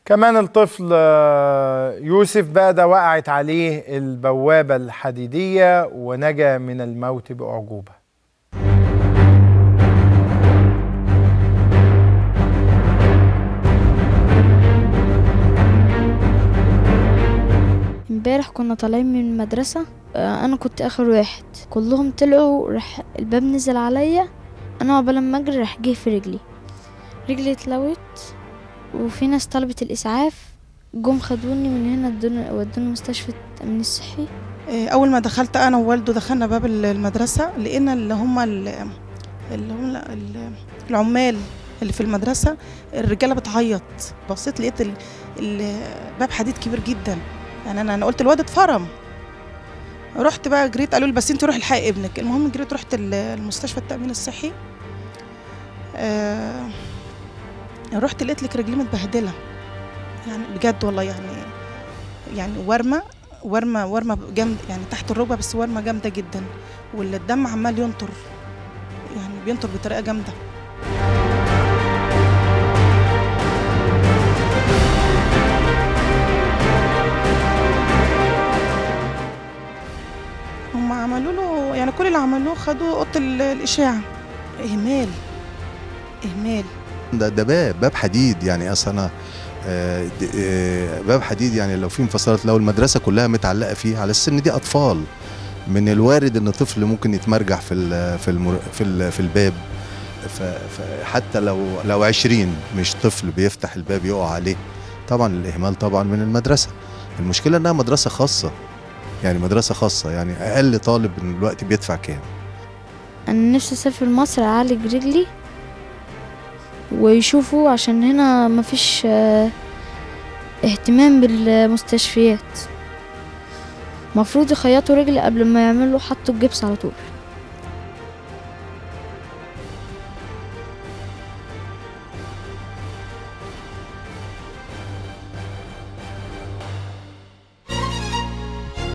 كمان الطفل آه، يوسف بقى ده وقعت عليه البوابة الحديدية ونجا من الموت بأعجوبة امبارح كنا طالعين من المدرسة آه، أنا كنت آخر واحد كلهم طلعوا راح الباب نزل عليا أنا عقبال ما أجري راح جه في رجلي رجلي اتلوت وفي ناس طلبت الإسعاف جم خدوني من هنا ادوني ودوني مستشفى التأمين الصحي إيه، اول ما دخلت انا ووالده دخلنا باب ال- المدرسه لقينا اللي هم ال- اللي هم ال- العمال اللي في المدرسه الرجاله بتعيط بصيت لقيت ال- الباب حديد كبير جدا يعني انا انا قلت الواد اتفرم رحت بقى جريت قالوا لي بس انت روحي الحقي ابنك المهم جريت رحت ال- المستشفى التامين الصحي آه رحت لقيت لك رجلي متبهدله يعني بجد والله يعني يعني ورمه ورمه ورمه جامده يعني تحت الركبه بس ورمه جامده جدا والدم عمال ينطر يعني بينطر بطريقه جامده هم عملوا له يعني كل اللي عملوه خدوا اوضه ال- الاشاعه اهمال اهمال ده ده باب باب حديد يعني اصل انا آه، د- آه، باب حديد يعني لو في انفصالات لو المدرسه كلها متعلقه فيه على السن دي اطفال من الوارد ان طفل ممكن يتمرجح في ال في المر في ال في الباب ف- فحتى لو لو 20 مش طفل بيفتح الباب يقع عليه طبعا الاهمال طبعا من المدرسه المشكله انها مدرسه خاصه يعني مدرسه خاصه يعني اقل طالب دلوقتي بيدفع كام أنا نفسي أسافر مصر أعالج رجلي ويشوفوا عشان هنا مفيش آه، اهتمام بالمستشفيات مفروض يخيطوا رجلي قبل ما يعملوا حطوا الجبس على طول